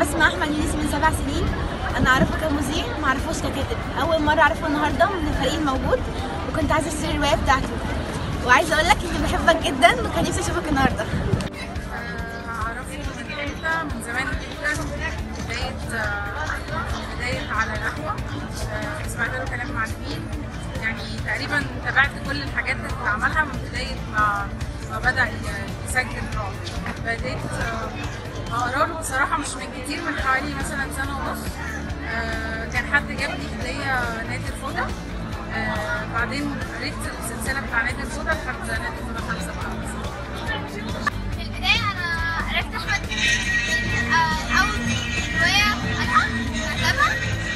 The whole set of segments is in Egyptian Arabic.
اسمي احمد يونس من سبع سنين انا اعرفه كمذيع ما اعرفوش ككاتب اول مره اعرفه النهارده من الفريق الموجود وكنت عايزه اشتري الروايه بتاعته وعايزه اقول لك اني بحبك جدا وكان نفسي اشوفك النهارده اعرفه من امتى من زمان جدا بدايه بدايه على القهوه آه، سمعت له كلام مع الفيل يعني تقريبا تابعت كل الحاجات اللي عملها من بدايه ما ما بدا ي- يسجل رعب بديت آه، اقرا له بصراحه مش من كتير من حوالي مثلا سنه ونص آه، كان حد جاب لي هديه نادي الفوضى آه، بعدين قريت السلسله بتاع نادي الفوضى لحد نادي الفوضى خمسه بقى في البداية أنا عرفت أحمد آه، أول رواية أنا كتبها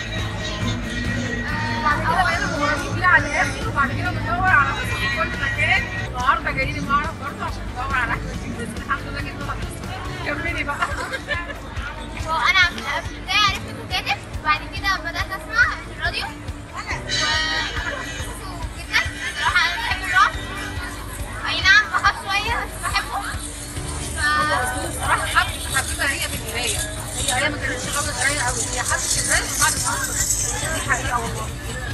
بعد كده بقينا مغرمين بيه على الاخر وبعد كده بندور على قصص في كل مكان النهارده جايين المعرض برضه عشان ندور على احمد يونس الحمد لله جبنا لك كملي بقى وأنا في البداية عرفت كاتب بعد كده بدأت أسمع في الراديو وحبيته جدا بصراحة أنا بحب الرعب أي نعم بخاف شوية بس بحبه ف... بصراحه حب حبيبها هي بالقرايه هي هي ما كانتش غاويه قرايه قوي هي حبت القرايه وبعد ما دي حقيقه والله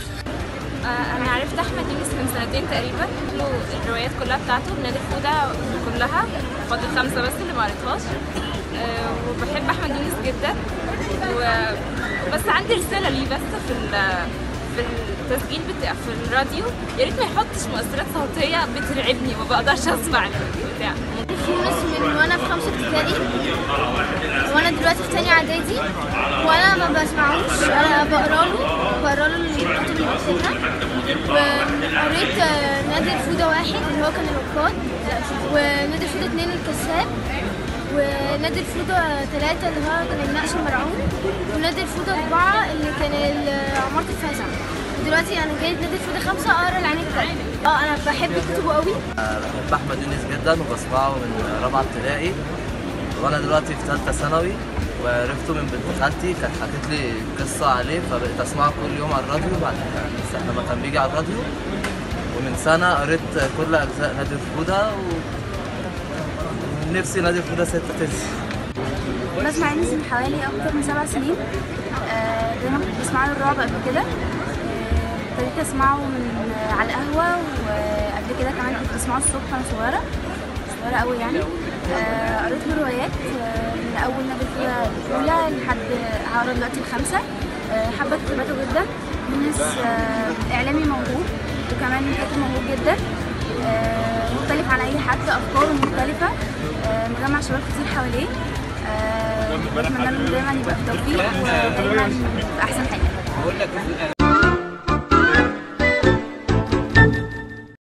آه، انا عرفت احمد يونس من سنتين تقريبا له الروايات كلها بتاعته بنادي الفودة كلها فاضل خمسه بس اللي ما قريتهاش آه، وبحب احمد يونس جدا و... بس عندي رساله ليه بس في ال... في التسجيل بتاع في الراديو يا ريت ما يحطش مؤثرات صوتيه بترعبني ما بقدرش اسمع البتاع في يونس من وانا في خمسه ابتدائي وانا دلوقتي في تانية اعدادي وانا ما بسمعوش انا بقرا له بقرا له الكتب اللي بكتبها وقريت آه، نادي الفوضى واحد اللي هو كان العقاد ونادي الفوضى اتنين الكذاب ونادي الفوضى ثلاثة اللي هو كان النقش المرعون ونادي الفوضى أربعة اللي كان ال- عمارة الفزع دلوقتي أنا جاي نادي الفوضى خمسة أقرا العين التانية اه أنا بحب كتبه قوي بحب احمد يونس جدا وبسمعه من رابعه ابتدائي وانا دلوقتي في ثالثه ثانوي وعرفته من بنت خالتي كانت حكت لي قصه عليه فبقيت اسمعه كل يوم على الراديو بعد لما كان بيجي على الراديو ومن سنه قريت كل اجزاء نادي الفوده و... نفسي نادي الفوده ستة تنزل بسمع يونس من حوالي اكتر من سبع سنين آه، دايما كنت بسمع له الرعب قبل كده آه، ابتديت اسمعه من آه، على القهوه وقبل كده كمان كنت بسمعه الصبح وانا صغيره صغيره قوي يعني آه، قريت له روايات آه، من اول نادي الفوضى الاولى لحد هقرا دلوقتي الخامسه آه، حابه كتاباته جدا يونس آه، اعلامي موهوب وكمان كاتب موهوب جدا آه، مختلف عن اي حد افكاره مختلفه آه، مجمع شباب كتير حواليه آه، بتمنى له دايما يبقى في توفيق ودايما في احسن حاجه